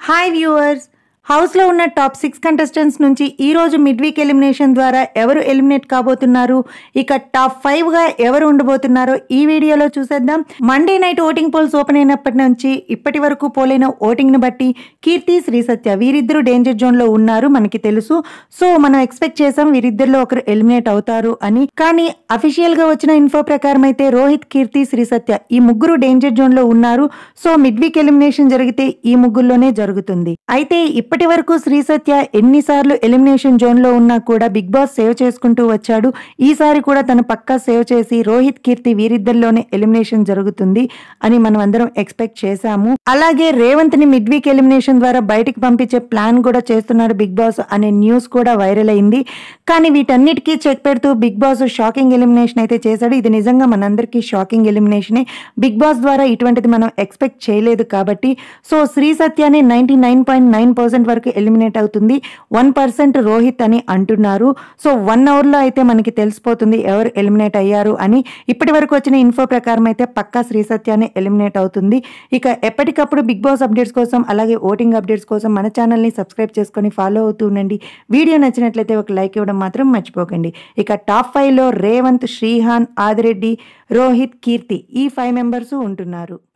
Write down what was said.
hi viewers హౌస్లో ఉన్న top six contestants నుంచి ఈ రోజు మిడ్ వీక్ ఎలిమినేషన్ ద్వారా ఎవరు ఎలిమినేట్ కాబోతున్నారు ఇక టాప్ ఫైవ్ గా ఎవరు ఉండబోతున్నారో ఈ వీడియోలో చూసేద్దాం Monday night voting polls open అయినప్పటి నుంచి ఇప్పటి వరకు పోలైన ఓటింగ్ ని బట్టి కీర్తి శ్రీ సత్య వీరిద్దరు డేంజర్ జోన్ లో ఉన్నారు మనకి తెలుసు సో మనం ఎక్స్పెక్ట్ చేసాం వీరిద్దరిలో ఒకరు ఎలిమినేట్ అవుతారు అని కానీ అఫీషియల్ గా వచ్చిన ఇన్ఫో ప్రకారం అయితే రోహిత్ కీర్తి శ్రీ సత్య ఈ ముగ్గురు డేంజర్ జోన్ లో ఉన్నారు సో మిడ్ వీక్ ఎలిమినేషన్ జరిగితే ఈ ముగ్గురులోనే జరుగుతుంది అయితే ఇప్పటి వరకు శ్రీ సత్య ఎన్నిసార్లు ఎలిమినేషన్ జోన్ లో ఉన్నా కూడా బిగ్ బాస్ సేవ్ చేసుకుంటూ వచ్చాడు ఈసారి కూడా తను పక్కా సేవ్ చేసి రోహిత్ కీర్తి వీరిద్దరిలోనే ఎలిమినేషన్ జరుగుతుంది అని మనం అందరం ఎక్స్పెక్ట్ చేశాము అలాగే రేవంత్ ని మిడ్ వీక్ ఎలిమినేషన్ ద్వారా బయటికి పంపించే ప్లాన్ కూడా చేస్తున్నాడు బిగ్ బాస్ అనే న్యూస్ కూడా వైరల్ అయింది కానీ వీటన్నిటికీ చెక్ పెడుతూ బిగ్ బాస్ షాకింగ్ ఎలిమినేషన్ అయితే చేశాడు ఇది నిజంగా మనందరికీ షాకింగ్ ఎలిమినేషనే బిగ్ బాస్ ద్వారా ఇటువంటిది మనం ఎక్స్పెక్ట్ చేయలేదు కాబట్టి సో శ్రీ సత్యాన్ని ninety nine point nine percent వరకు ఎలిమినేట్ అవుతుంది వన్ పర్సెంట్ రోహిత్ అని అంటున్నారు సో వన్ అవర్లో అయితే మనకి తెలిసిపోతుంది ఎవరు ఎలిమినేట్ అయ్యారు అని ఇప్పటి వరకు వచ్చిన ఇన్ఫో ప్రకారం అయితే పక్కా శ్రీ సత్యాన్ని ఎలిమినేట్ అవుతుంది ఇక ఎప్పటికప్పుడు బిగ్ బాస్ అప్డేట్స్ కోసం అలాగే ఓటింగ్ అప్డేట్స్ కోసం మన ఛానల్ని సబ్స్క్రైబ్ చేసుకొని ఫాలో అవుతూ ఉండండి వీడియో నచ్చినట్లయితే ఒక లైక్ ఇవ్వడం మాత్రం మర్చిపోకండి ఇక టాప్ ఫైవ్లో రేవంత్ శ్రీహాన్ ఆదిరెడ్డి రోహిత్ కీర్తి ఈ ఫైవ్ మెంబర్స్ ఉంటున్నారు